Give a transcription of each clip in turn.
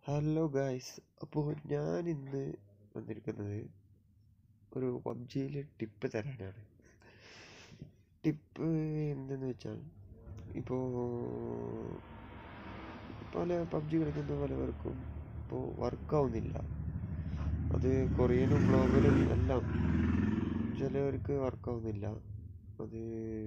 hello guys അപ്പോൾ ഞാൻ ഇന്ന് വന്നിരിക്കുന്നത് ഒരു പബ്ജിയിലെ ടിപ്പ് തരാനാണ് ടിപ്പ് എന്തെന്ന് വെച്ചാൽ ഇപ്പോൾ പല പബ്ജി കളിക്കുന്ന പലവർക്കും ഇപ്പോൾ വർക്കാവുന്നില്ല അത് കൊറിയനും ഗ്ലോബലും എല്ലാം ചിലവർക്ക് വർക്കാവുന്നില്ല അത്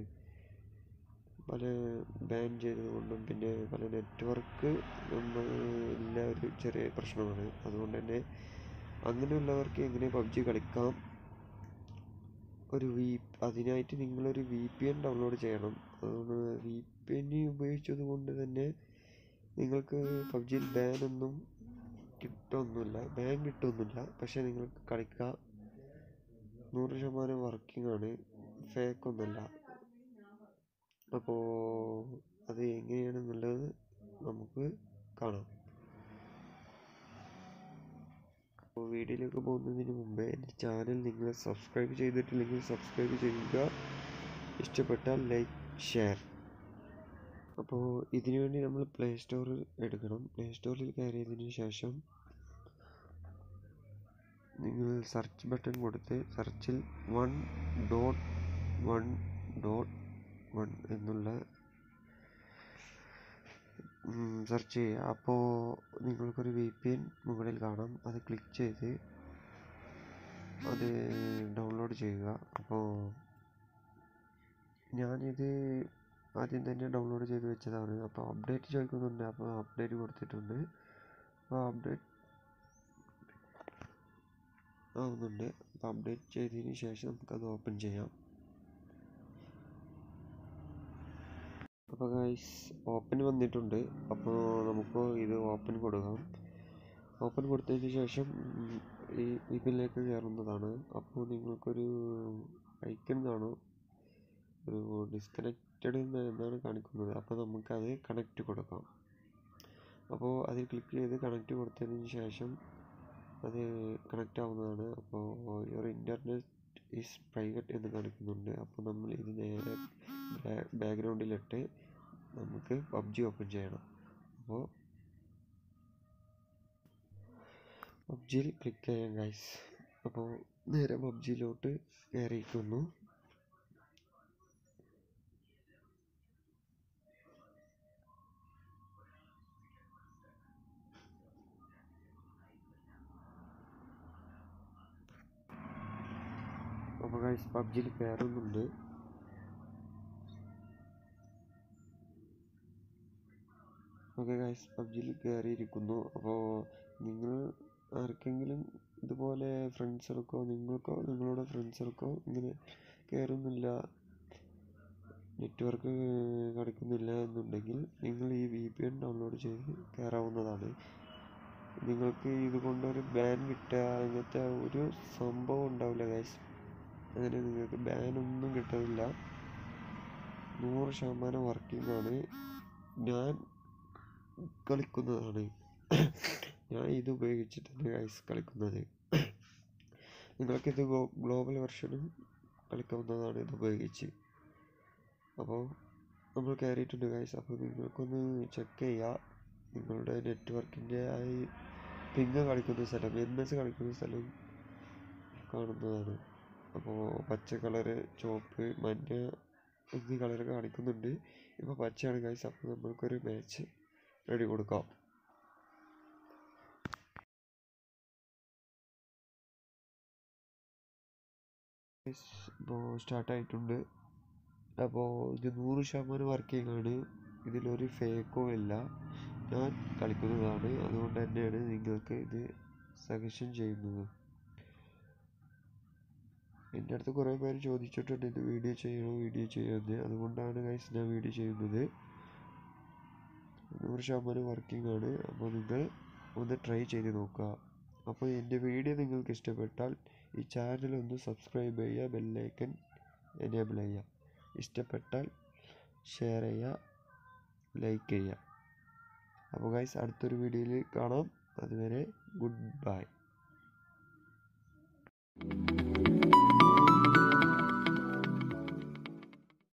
പല ബാൻ ചെയ്തതുകൊണ്ടും പിന്നെ പല നെറ്റ്വർക്ക് ഇല്ല ഒരു ചെറിയ പ്രശ്നമാണ് അതുകൊണ്ട് തന്നെ അങ്ങനെയുള്ളവർക്ക് എങ്ങനെ പബ്ജി കളിക്കാം ഒരു വി അതിനായിട്ട് നിങ്ങളൊരു വി പി എൻ ഡൗൺലോഡ് ചെയ്യണം അതുകൊണ്ട് വി പി എൻ ഉപയോഗിച്ചത് കൊണ്ട് തന്നെ നിങ്ങൾക്ക് പബ്ജിയിൽ ബാനൊന്നും കിട്ടുമൊന്നുമില്ല ബാൻ കിട്ടുമൊന്നുമില്ല പക്ഷേ നിങ്ങൾക്ക് കളിക്കാം നൂറ് ശതമാനം വർക്കിംഗ് ആണ് ഫേക്ക് ഒന്നുമല്ല അപ്പോൾ അത് എങ്ങനെയാണെന്നുള്ളത് നമുക്ക് കാണാം അപ്പോൾ വീഡിയോയിലേക്ക് പോകുന്നതിന് മുമ്പേ എൻ്റെ ചാനൽ നിങ്ങൾ സബ്സ്ക്രൈബ് ചെയ്തിട്ടില്ലെങ്കിൽ സബ്സ്ക്രൈബ് ചെയ്യുക ഇഷ്ടപ്പെട്ടാൽ ലൈക്ക് ഷെയർ അപ്പോൾ ഇതിനു വേണ്ടി നമ്മൾ പ്ലേ സ്റ്റോറിൽ എടുക്കണം പ്ലേ സ്റ്റോറിൽ കയറിയതിന് ശേഷം നിങ്ങൾ സെർച്ച് ബട്ടൺ കൊടുത്ത് സെർച്ചിൽ one dot one dot one എന്നുള്ള സെർച്ച് ചെയ്യുക അപ്പോൾ നിങ്ങൾക്കൊരു വി പി എൻ മുകളിൽ കാണാം അത് ക്ലിക്ക് ചെയ്ത് അത് ഡൗൺലോഡ് ചെയ്യുക അപ്പോൾ ഞാനിത് ആദ്യം തന്നെ ഡൗൺലോഡ് ചെയ്ത് വെച്ചതാണ് അപ്പോൾ അപ്ഡേറ്റ് ചോദിക്കുന്നുണ്ട് അപ്പോൾ അപ്ഡേറ്റ് കൊടുത്തിട്ടുണ്ട് അപ്പോൾ അപ്ഡേറ്റ് ആവുന്നുണ്ട് അപ്പോൾ അപ്ഡേറ്റ് ചെയ്തതിന് ശേഷം നമുക്കത് ഓപ്പൺ ചെയ്യാം അപ്പോൾ ഗൈസ് ഓപ്പൺ വന്നിട്ടുണ്ട് അപ്പോൾ നമുക്ക് ഇത് ഓപ്പൺ കൊടുക്കാം ഓപ്പൺ കൊടുത്തതിന് ശേഷം ഈ ഇതിലേക്ക് കയറുന്നതാണ് അപ്പോൾ നിങ്ങൾക്കൊരു ഐക്കൺ കാണും ഒരു ഡിസ്കണക്റ്റഡ് എന്നാണ് കാണിക്കുന്നത് അപ്പോൾ നമുക്കത് കണക്റ്റ് കൊടുക്കാം അപ്പോൾ അതിൽ ക്ലിക്ക് ചെയ്ത് കണക്റ്റ് കൊടുത്തതിന് ശേഷം അത് കണക്റ്റ് ആവുന്നതാണ് അപ്പോൾ യുവർ ഇൻ്റർനെറ്റ് ഈസ് പ്രൈവറ്റ് എന്ന് കാണിക്കുന്നുണ്ട് അപ്പോൾ നമ്മൾ ഇത് നേരെ ബാക്ക്ഗ്രൗണ്ടിലിട്ട് നമുക്ക് പബ്ജി ഓപ്പൺ ചെയ്യണം അപ്പോൾ പബ്ജിയിൽ ക്ലിക്ക് ചെയ്യാം ഗൈസ് അപ്പോൾ നേരെ പബ്ജിയിലോട്ട് കയറിയിരിക്കുന്നു അപ്പോൾ ഗൈസ് പബ്ജിയിൽ കയറുന്നുണ്ട് ഓക്കെ ഗൈസ് പബ്ജിയിൽ കയറിയിരിക്കുന്നു അപ്പോൾ നിങ്ങൾ ആർക്കെങ്കിലും ഇതുപോലെ ഫ്രണ്ട്സുകൾക്കോ നിങ്ങൾക്കോ നിങ്ങളുടെ ഫ്രണ്ട്സുകൾക്കോ ഇങ്ങനെ കയറുന്നില്ല നെറ്റ്വർക്ക് കളിക്കുന്നില്ല എന്നുണ്ടെങ്കിൽ നിങ്ങൾ ഈ വി പി എൻ ഡൗൺലോഡ് ചെയ്ത് കയറാവുന്നതാണ് നിങ്ങൾക്ക് ഇതുകൊണ്ടൊരു ബാൻ കിട്ടുക അങ്ങനത്തെ ഒരു സംഭവം ഉണ്ടാവില്ല ഗൈസ് അങ്ങനെ നിങ്ങൾക്ക് ബാനൊന്നും കിട്ടുന്നില്ല നൂറ് ശതമാനം വർക്കിംഗ് ആണ് ഞാൻ കളിക്കുന്നതാണ് ഞാൻ ഇത് ഉപയോഗിച്ചിട്ടാണ് ഗൈസ് കളിക്കുന്നത് നിങ്ങൾക്കിത് ഗ്ലോബൽ വെർഷനും കളിക്കാവുന്നതാണ് ഇത് ഉപയോഗിച്ച് അപ്പോൾ നമ്മൾ കയറിയിട്ടുണ്ട് ഗൈസ് അപ്പോൾ നിങ്ങൾക്കൊന്ന് ചെക്ക് ചെയ്യുക നിങ്ങളുടെ നെറ്റ്വർക്കിൻ്റെ ആയി പിങ് കളിക്കുന്ന സ്ഥലം എൻ എസ് കളിക്കുന്ന സ്ഥലം കാണുന്നതാണ് അപ്പോൾ പച്ച കളറ് ചുവപ്പ് മഞ്ഞ എന്നീ കളർ കാണിക്കുന്നുണ്ട് ഇപ്പോൾ പച്ചയാണ് ഗൈസ് അപ്പോൾ നമ്മൾക്കൊരു മാച്ച് റെഡി കൊടുക്കാം ഇപ്പോൾ സ്റ്റാർട്ടായിട്ടുണ്ട് അപ്പോൾ ഇത് നൂറ് ശതമാനം വർക്കിംഗ് ആണ് ഇതിലൊരു ഫേക്കും ഇല്ല ഞാൻ കളിക്കുന്നതാണ് അതുകൊണ്ട് തന്നെയാണ് നിങ്ങൾക്ക് ഇത് സജഷൻ ചെയ്യുന്നത് എൻ്റെ അടുത്ത് കുറേ പേര് ചോദിച്ചിട്ടുണ്ട് ഇത് വീഡിയോ ചെയ്യണോ വീഡിയോ ചെയ്യുമെന്ന് അതുകൊണ്ടാണ് ഗൈസ് ഞാൻ വീഡിയോ ചെയ്യുന്നത് നൂറ് ശതമാനം വർക്കിംഗ് ആണ് അപ്പോൾ നിങ്ങൾ ഒന്ന് ട്രൈ ചെയ്ത് നോക്കുക അപ്പോൾ എൻ്റെ വീഡിയോ നിങ്ങൾക്ക് ഇഷ്ടപ്പെട്ടാൽ ഈ ചാനൽ ഒന്ന് സബ്സ്ക്രൈബ് ചെയ്യുക ബെല്ലൈക്കൻ എനേബിൾ ചെയ്യുക ഇഷ്ടപ്പെട്ടാൽ ഷെയർ ചെയ്യുക ലൈക്ക് ചെയ്യുക അപ്പോൾ ഗൈസ് അടുത്തൊരു വീഡിയോയിൽ കാണാം അതുവരെ ഗുഡ് ബൈ